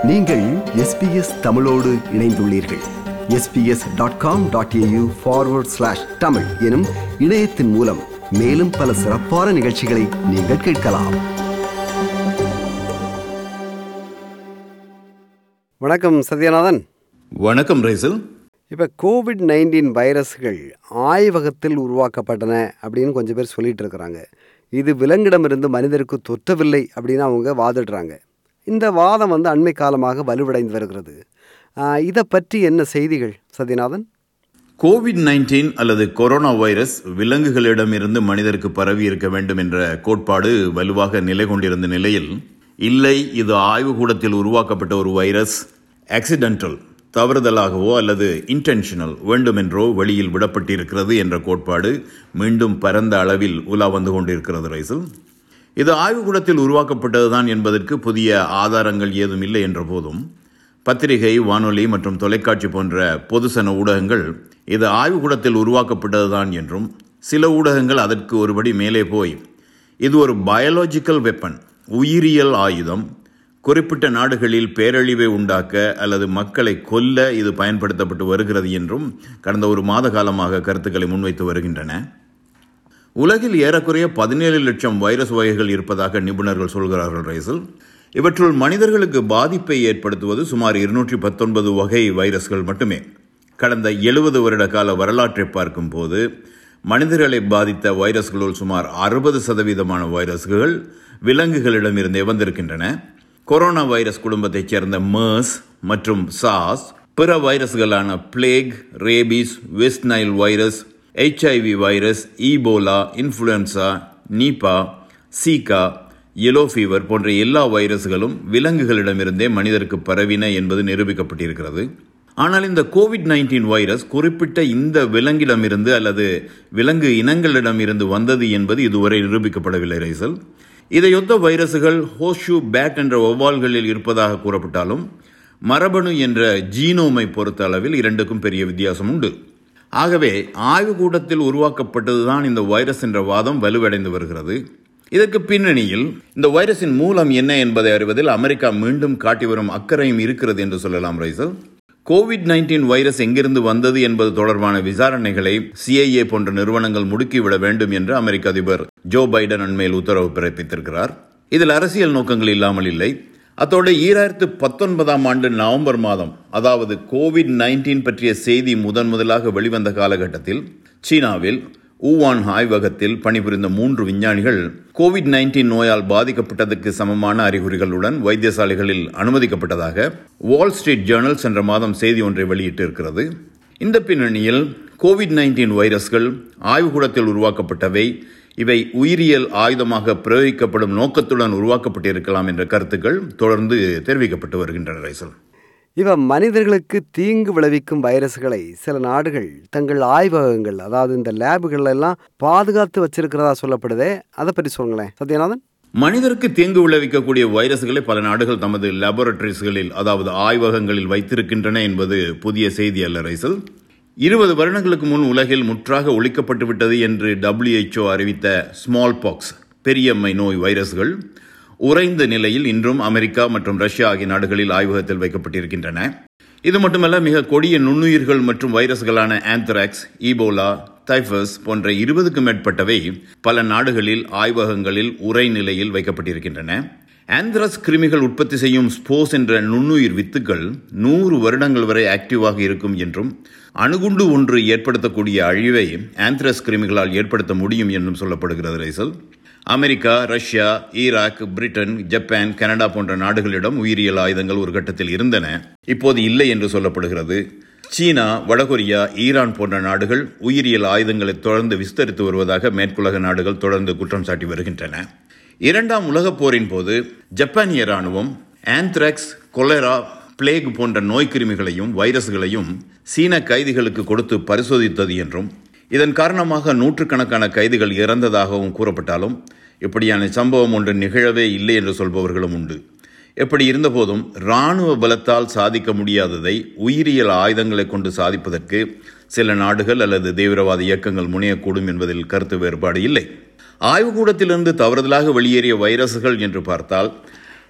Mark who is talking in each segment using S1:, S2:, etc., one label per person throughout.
S1: நீங்கள் எஸ்பிஎஸ் தமிழோடு இணைந்துள்ளீர்கள் SBS dot com dot AU forward slash Tamil எனும் இணையத்தின் மூலம் மேலும் பல சிறப்பான நிகழ்ச்சிகளை நீங்கள் கேட்கலாம்
S2: வணக்கம் சத்யநாதன்
S3: வணக்கம் ரைசல்
S2: இப்போ கோவிட் நைன்டீன் வைரஸ்கள் ஆய்வகத்தில் உருவாக்கப்பட்டன அப்படின்னு கொஞ்சம் பேர் சொல்லிட்டு இருக்கிறாங்க இது விலங்கிடமிருந்து மனிதருக்கு தொற்றவில்லை அப்படின்னு அவங்க வாதிடுறாங்க இந்த வாதம் வந்து அண்மை காலமாக வலுவடைந்து வருகிறது ஆஹ், இதை பற்றி என்ன செய்திகள் சத்யநாதன்
S3: கோவிட் நைன்டீன் அல்லது கொரோனா வைரஸ் விலங்குகளிடமிருந்து மனிதருக்கு பரவி இருக்க வேண்டும் என்ற கோட்பாடு வலுவாக நிலை கொண்டிருந்த நிலையில் இல்லை இது ஆய்வுக்கூடத்தில் உருவாக்கப்பட்ட ஒரு வைரஸ் ஆக்சிடென்டல் தவறுதலாகவோ அல்லது இன்டென்ஷனல் வேண்டுமென்றோ வெளியில் விடப்பட்டிருக்கிறது என்ற கோட்பாடு மீண்டும் பரந்த அளவில் உலா வந்து கொண்டிருக்கிறது ரைசல் இது ஆய்வுக்கூடத்தில் உருவாக்கப்பட்டதுதான் என்பதற்கு புதிய ஆதாரங்கள் ஏதும் இல்லை என்ற போதும் பத்திரிகை வானொலி மற்றும் தொலைக்காட்சி போன்ற பொதுசன ஊடகங்கள் இது ஆய்வுக்கூடத்தில் உருவாக்கப்பட்டதுதான் என்றும் சில ஊடகங்கள் அதற்கு ஒருபடி மேலே போய் இது ஒரு பயாலஜிக்கல் வெப்பன் உயிரியல் ஆயுதம் குறிப்பிட்ட நாடுகளில் பேரழிவை உண்டாக்க அல்லது மக்களை கொல்ல இது பயன்படுத்தப்பட்டு வருகிறது என்றும் கடந்த ஒரு மாத காலமாக கருத்துக்களை முன்வைத்து வருகின்றன உலகில் ஏறக்குறைய பதினேழு லட்சம் வைரஸ் வகைகள் இருப்பதாக நிபுணர்கள் சொல்கிறார்கள் ரைசல் இவற்றுள் மனிதர்களுக்கு பாதிப்பை ஏற்படுத்துவது சுமார் இருநூற்றி பத்தொன்பது வகை வைரஸ்கள் மட்டுமே கடந்த எழுபது வருட கால வரலாற்றை பார்க்கும்போது மனிதர்களை பாதித்த வைரஸ்களுள் சுமார் அறுபது சதவீதமான வைரஸ்கள் விலங்குகளிடமிருந்தே வந்திருக்கின்றன கொரோனா வைரஸ் குடும்பத்தைச் சேர்ந்த MERS மற்றும் சாஸ் பிற வைரஸ்களான plague rabies West Nile virus HIV virus Ebola influenza Nipah Zika yellow fever போன்ற எல்லா வைரஸ்களும் விலங்குகளிடமிருந்தே மனிதருக்கு பரவின என்பது நிரூபிக்கப்பட்டிருக்கிறது ஆனால் இந்த கோவிட் நைன்டீன் வைரஸ் குறிப்பிட்ட இந்த விலங்கிடமிருந்து அல்லது விலங்கு இனங்களிடமிருந்து வந்தது என்பது இதுவரை நிரூபிக்கப்படவில்லை ரைசல் இதையொத்த வைரசுகள் ஹோஷு பேட் என்ற ஒவ்வால்களில் இருப்பதாக கூறப்பட்டாலும் மரபணு என்ற ஜீனோமை பொறுத்த அளவில் இரண்டுக்கும் பெரிய வித்தியாசம் உண்டு ஆகவே ஆய்வுக்கூடத்தில் உருவாக்கப்பட்டதுதான் இந்த வைரஸ் என்ற வாதம் வலுவடைந்து வருகிறது இதற்கு பின்னணியில் இந்த வைரஸின் மூலம் என்ன என்பதை அறிவதில் அமெரிக்கா மீண்டும் காட்டி வரும் அக்கறையும் இருக்கிறது என்று சொல்லலாம் ரைசல் கோவிட் நைன்டீன் வைரஸ் எங்கிருந்து வந்தது என்பது தொடர்பான விசாரணைகளை சிஐஏ போன்ற நிறுவனங்கள் முடுக்கிவிட வேண்டும் என்று அமெரிக்க அதிபர் ஜோ பைடன் அண்மையில் உத்தரவு பிறப்பித்திருக்கிறார் இதில் அரசியல் நோக்கங்கள் இல்லாமல் இல்லை அத்தோடு ஈராயிரத்து பத்தொன்பதாம் ஆண்டு நவம்பர் மாதம் அதாவது கோவிட் நைன்டீன் பற்றிய செய்தி முதன் முதலாக வெளிவந்த காலகட்டத்தில் சீனாவில் ஊவான் ஆய்வகத்தில் பணிபுரிந்த மூன்று விஞ்ஞானிகள் கோவிட் நைன்டீன் நோயால் பாதிக்கப்பட்டதற்கு சமமான அறிகுறிகளுடன் வைத்தியசாலைகளில் அனுமதிக்கப்பட்டதாக வால் ஸ்ட்ரீட் ஜேர்னல்ஸ் என்ற மாதம் செய்தி ஒன்றை வெளியிட்டிருக்கிறது இந்த பின்னணியில் கோவிட் நைன்டீன் வைரஸ்கள் ஆய்வுக்கூடத்தில் உருவாக்கப்பட்டவை இவை உயிரியல் ஆயுதமாக பிரயோகிக்கப்படும் நோக்கத்துடன் உருவாக்கப்பட்டிருக்கலாம் என்ற கருத்துக்கள் தொடர்ந்து தெரிவிக்கப்பட்டு வருகின்றன ரைசல்
S2: இவ மனிதர்களுக்கு தீங்கு விளைவிக்கும் வைரஸ்களை சில நாடுகள் தங்கள் ஆய்வகங்கள் அதாவது இந்த லேபுகள் எல்லாம் பாதுகாத்து வச்சிருக்கிறதா சொல்லப்படுதே அதை பற்றி சொல்லுங்களேன் சத்யநாதன்
S3: மனிதருக்கு தீங்கு விளைவிக்கக்கூடிய வைரஸ்களை பல நாடுகள் தமது லேபரட்டரிஸ்களில் அதாவது ஆய்வகங்களில் வைத்திருக்கின்றன என்பது புதிய செய்தி அல்ல ரைசல் இருபது வருடங்களுக்கு முன் உலகில் முற்றாக ஒழிக்கப்பட்டு விட்டது என்று WHO அறிவித்த ஸ்மால் பாக்ஸ் பெரியம்மை நோய் வைரஸ்கள் உறைந்த நிலையில் இன்றும் அமெரிக்கா மற்றும் ரஷ்யா ஆகிய நாடுகளில் ஆய்வகத்தில் வைக்கப்பட்டிருக்கின்றன இது மட்டுமல்ல மிக கொடிய நுண்ணுயிர்கள் மற்றும் வைரஸ்களான ஆந்த்ராக்ஸ் ஈபோலா டைஃபஸ் போன்ற இருபதுக்கும் மேற்பட்டவை பல நாடுகளில் ஆய்வகங்களில் உறை நிலையில் வைக்கப்பட்டிருக்கின்றன ஆந்த்ரஸ் கிருமிகள் உற்பத்தி செய்யும் ஸ்போஸ் என்ற நுண்ணுயிர் வித்துக்கள் நூறு வருடங்கள் வரை ஆக்டிவாக இருக்கும் என்றும் அணுகுண்டு ஒன்று ஏற்படுத்தக்கூடிய அழிவை ஆந்த்ரஸ் கிருமிகளால் ஏற்படுத்த முடியும் என்றும் சொல்லப்படுகிறது ரைசல் America Russia Iraq Britain Japan Canada போன்ற நாடுகளிடம் உயிரியல் ஆயுதங்கள் ஒரு கட்டத்தில் இருந்தன இப்போது இல்லை என்று சொல்லப்படுகிறது சீனா வடகொரியா ஈரான் போன்ற நாடுகள் உயிரியல் ஆயுதங்களை தொடர்ந்து விஸ்தரித்து வருவதாக மேற்குலக நாடுகள் தொடர்ந்து குற்றம் சாட்டி வருகின்றன இரண்டாம் உலகப் போரின் போது ஜப்பானிய ராணுவம் ஆந்த்ராக்ஸ் கொலரா பிளேக் போன்ற நோய்க்கிருமிகளையும் வைரஸ்களையும் சீன கைதிகளுக்கு கொடுத்து பரிசோதித்தது என்றும் இதன் காரணமாக நூற்றுக்கணக்கான கைதிகள் இறந்ததாகவும் கூறப்பட்டாலும் இப்படியான சம்பவம் ஒன்று நிகழவே இல்லை என்று சொல்பவர்களும் உண்டு எப்படி இருந்தபோதும் இராணுவ பலத்தால் சாதிக்க முடியாததை உயிரியல் ஆயுதங்களை கொண்டு சாதிப்பதற்கு சில நாடுகள் அல்லது தீவிரவாத இயக்கங்கள் முனையக்கூடும் என்பதில் கருத்து வேறுபாடு இல்லை ஆய்வுக்கூடத்திலிருந்து தவறுதலாக வெளியேறிய வைரஸ்கள் என்று பார்த்தால்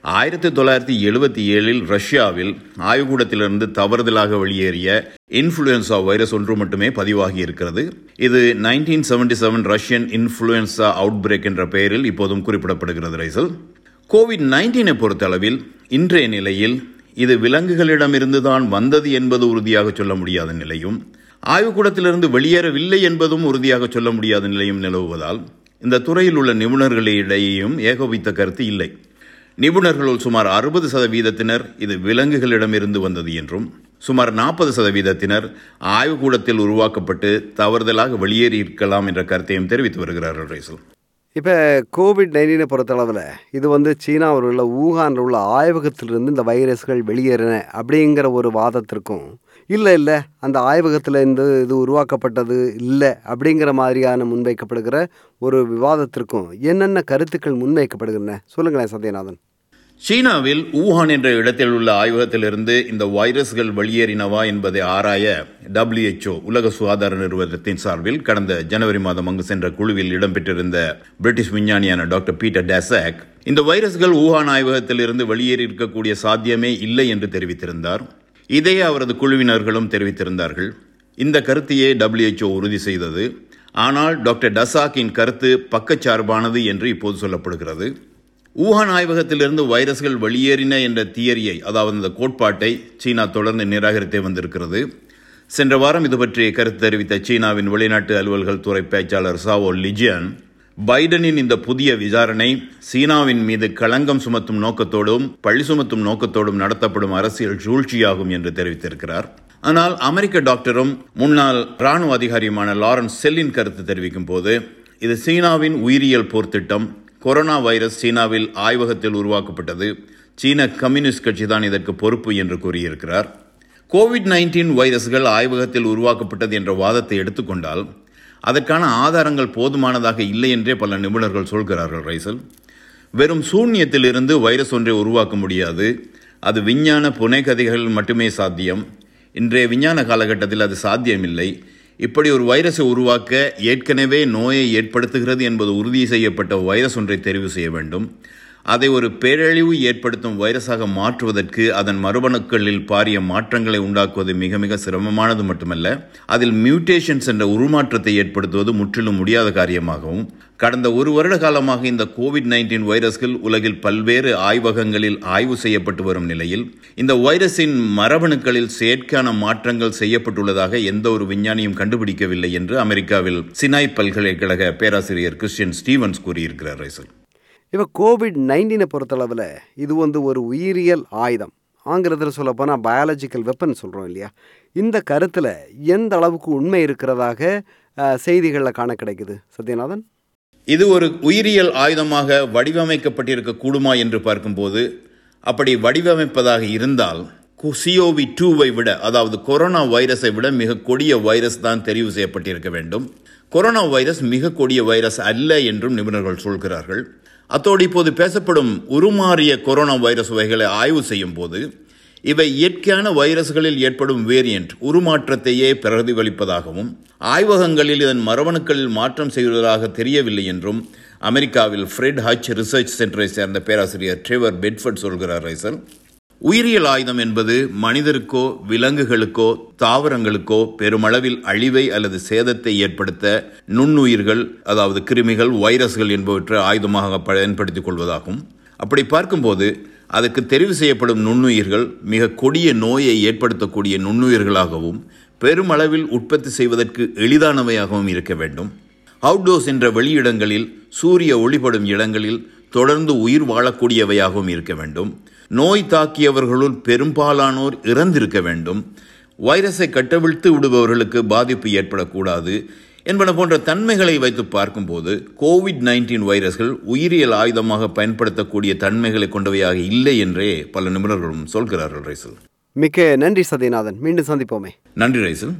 S3: ஆயிரத்தி தொள்ளாயிரத்தி எழுபத்தி ஏழில் ரஷ்யாவில் ஆய்வுக்கூடத்திலிருந்து தவறுதலாக வெளியேறிய இன்ஃப்ளூயன்சா வைரஸ் ஒன்று மட்டுமே பதிவாகி இருக்கிறது இது nineteen seventy seven Russian influenza outbreak என்ற பெயரில் இப்போதும் குறிப்பிடப்படுகிறது ரைசல் கோவிட் நைன்டீனை பொறுத்தளவில் இன்றைய நிலையில் இது விலங்குகளிடமிருந்து தான் வந்தது என்பது உறுதியாக சொல்ல முடியாத நிலையும் ஆய்வுக்கூடத்திலிருந்து வெளியேறவில்லை என்பதும் உறுதியாக சொல்ல முடியாத நிலையும் நிலவுவதால் இந்த துறையில் உள்ள நிபுணர்களிடையேயும் ஏகோபித்த கருத்து இல்லை நிபுணர்களுள் சுமார் அறுபது சதவீதத்தினர் இது விலங்குகளிடமிருந்து வந்தது என்றும் சுமார் நாற்பது சதவீதத்தினர் ஆய்வுக்கூடத்தில் உருவாக்கப்பட்டு தவறுதலாக வெளியேறி இருக்கலாம் என்ற கருத்தையும் தெரிவித்து வருகிறார்கள் ரைசல்
S2: இப்போ கோவிட் நைன்டீனை பொறுத்தளவில் இது வந்து சீனாவில் உள்ள ஊகானில் உள்ள ஆய்வகத்திலிருந்து இந்த வைரஸ்கள் வெளியேறின அப்படிங்கிற ஒரு வாதத்திற்கும் இல்லை இல்லை அந்த ஆய்வகத்தில் இந்த இது உருவாக்கப்பட்டது இல்லை அப்படிங்கிற மாதிரியான முன்வைக்கப்படுகிற ஒரு விவாதத்திற்கும் என்னென்ன கருத்துக்கள் முன்வைக்கப்படுகின்றன சொல்லுங்களேன் சத்யநாதன்
S3: சீனாவில் ஊஹான் என்ற இடத்தில் உள்ள ஆய்வகத்திலிருந்து இந்த வைரஸ்கள் வெளியேறினவா என்பதை ஆராய WHO உலக சுகாதார நிறுவனத்தின் சார்பில் கடந்த ஜனவரி மாதம் அங்கு சென்ற குழுவில் இடம்பெற்றிருந்த பிரிட்டிஷ் விஞ்ஞானியான டாக்டர் பீட்டர் டேசாக் இந்த வைரஸ்கள் ஊஹான் ஆய்வகத்திலிருந்து வெளியேறி இருக்கக்கூடிய சாத்தியமே இல்லை என்று தெரிவித்திருந்தார் இதையே அவரது குழுவினர்களும் தெரிவித்திருந்தார்கள் இந்த கருத்தையே WHO உறுதி செய்தது ஆனால் டாக்டர் டசாக்கின் கருத்து பக்கச்சார்பானது என்று இப்போது சொல்லப்படுகிறது ஊஹான் ஆய்வகத்திலிருந்து வைரஸ்கள் வெளியேறின என்ற தியரியை அதாவது இந்த கோட்பாட்டை சீனா தொடர்ந்து நிராகரித்தே வந்திருக்கிறது சென்ற வாரம் இது பற்றிய கருத்து தெரிவித்த சீனாவின் வெளிநாட்டு அலுவல்கள் துறை பேச்சாளர் சாவோ லிஜியன் பைடனின் இந்த புதிய விசாரணை சீனாவின் மீது களங்கம் சுமத்தும் நோக்கத்தோடும் பழி சுமத்தும் நோக்கத்தோடும் நடத்தப்படும் அரசியல் சூழ்ச்சியாகும் என்று தெரிவித்திருக்கிறார் ஆனால் அமெரிக்க டாக்டரும் முன்னாள் ராணுவ அதிகாரியுமான லாரன்ஸ் செல்லின் கருத்து தெரிவிக்கும் போது இது சீனாவின் உயிரியல் போர் திட்டம் கொரோனா வைரஸ் சீனாவில் ஆய்வகத்தில் உருவாக்கப்பட்டது சீன கம்யூனிஸ்ட் கட்சி தான் இதற்கு பொறுப்பு என்று கூறியிருக்கிறார் கோவிட் நைன்டீன் வைரஸ்கள் ஆய்வகத்தில் உருவாக்கப்பட்டது என்ற வாதத்தை எடுத்துக்கொண்டால் அதற்கான ஆதாரங்கள் போதுமானதாக இல்லை என்றே பல நிபுணர்கள் சொல்கிறார்கள் ரைசல் வெறும் சூன்யத்திலிருந்து வைரஸ் ஒன்றை உருவாக்க முடியாது அது விஞ்ஞான புனைகதைகள் மட்டுமே சாத்தியம் இன்றைய விஞ்ஞான காலகட்டத்தில் அது சாத்தியமில்லை இப்படி ஒரு வைரஸை உருவாக்க ஏற்கனவே நோயை ஏற்படுத்துகிறது என்பது உறுதி செய்யப்பட்ட வைரஸ் ஒன்றை தெரிவு செய்ய வேண்டும் அதை ஒரு பேரழிவு ஏற்படுத்தும் வைரஸாக மாற்றுவதற்கு அதன் மரபணுக்களில் பாரிய மாற்றங்களை உண்டாக்குவது மிக மிக சிரமமானது மட்டுமல்ல அதில் மியூட்டேஷன்ஸ் என்ற உருமாற்றத்தை ஏற்படுத்துவது முற்றிலும் முடியாத காரியமாகவும் கடந்த ஒரு வருட காலமாக இந்த கோவிட் நைன்டீன் வைரஸ்கள் உலகில் பல்வேறு ஆய்வகங்களில் ஆய்வு செய்யப்பட்டு வரும் நிலையில் இந்த வைரஸின் மரபணுக்களில் செயற்கான மாற்றங்கள் செய்யப்பட்டுள்ளதாக எந்த ஒரு விஞ்ஞானியும் கண்டுபிடிக்கவில்லை என்று அமெரிக்காவில் சினாய் பல்கலைக்கழக பேராசிரியர் கிறிஸ்டியன் ஸ்டீவன்ஸ் கூறியிருக்கிறார் ரைசல்
S2: இப்போ கோவிட் நைன்டீனை பொறுத்தளவில் இது வந்து ஒரு உயிரியல் ஆயுதம் ஆங்கிலத்தில் சொல்லப்போனால் பயாலஜிக்கல் வெப்பன் சொல்கிறோம் இல்லையா இந்த கருத்தில் எந்த அளவுக்கு உண்மை இருக்கிறதாக செய்திகளில் காண கிடைக்குது சத்யநாதன்
S3: இது ஒரு உயிரியல் ஆயுதமாக வடிவமைக்கப்பட்டிருக்க கூடுமா என்று பார்க்கும்போது அப்படி வடிவமைப்பதாக இருந்தால் சிஓவி டூவை விட அதாவது கொரோனா வைரஸை விட மிக கொடிய வைரஸ் தான் தெரிவு செய்யப்பட்டிருக்க வேண்டும் கொரோனா வைரஸ் மிக கொடிய வைரஸ் அல்ல என்றும் நிபுணர்கள் சொல்கிறார்கள் அத்தோடு இப்போது பேசப்படும் உருமாறிய கொரோனா வைரஸ் வகைகளை ஆய்வு செய்யும் போது இவை இயற்கையான வைரஸ்களில் ஏற்படும் வேரியன்ட் உருமாற்றத்தையே பிரதிபலிப்பதாகவும் ஆய்வகங்களில் இதன் மரபணுக்களில் மாற்றம் செய்வதாக தெரியவில்லை என்றும் அமெரிக்காவில் ஃப்ரெட் ஹச் ரிசர்ச் சென்டரை சேர்ந்த பேராசிரியர் ட்ரெவர் பெட்ஃபர்ட் சொல்கிறார் ரைசல் உயிரியல் ஆயுதம் என்பது மனிதருக்கோ விலங்குகளுக்கோ தாவரங்களுக்கோ பெருமளவில் அழிவை அல்லது சேதத்தை ஏற்படுத்த நுண்ணுயிர்கள் அதாவது கிருமிகள் வைரஸ்கள் என்பவற்றை ஆயுதமாக பயன்படுத்திக் கொள்வதாகும் அப்படி பார்க்கும்போது அதற்கு தெரிவு செய்யப்படும் நுண்ணுயிர்கள் மிக கொடிய நோயை ஏற்படுத்தக்கூடிய நுண்ணுயிர்களாகவும் பெருமளவில் உற்பத்தி செய்வதற்கு எளிதானவையாகவும் இருக்க வேண்டும் அவுட்டோர்ஸ் என்ற வெளியிடங்களில் சூரிய ஒளிபடும் இடங்களில் தொடர்ந்து உயிர் வாழக்கூடியவையாகவும் இருக்க வேண்டும் நோய் தாக்கியவர்களுள் பெரும்பாலானோர் இறந்திருக்க வேண்டும் வைரஸை கட்டவிழ்த்து விடுபவர்களுக்கு பாதிப்பு ஏற்படக்கூடாது என்பன போன்ற தன்மைகளை வைத்து பார்க்கும்போது கோவிட் நைன்டீன் வைரஸ்கள் உயிரியல் ஆயுதமாக பயன்படுத்தக்கூடிய தன்மைகளை கொண்டவையாக இல்லை என்றே பல நிபுணர்களும் சொல்கிறார்கள் ரைசல்
S2: மிக்க நன்றி சத்யநாதன் மீண்டும் சந்திப்போமே
S3: நன்றி ரைசல்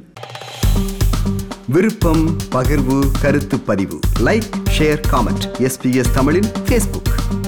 S1: விருப்பம் பகிர்வு கருத்து பதிவு லைக் ஷேர் காமெண்ட் எஸ்பிஎஸ் தமிழின் ஃபேஸ்புக்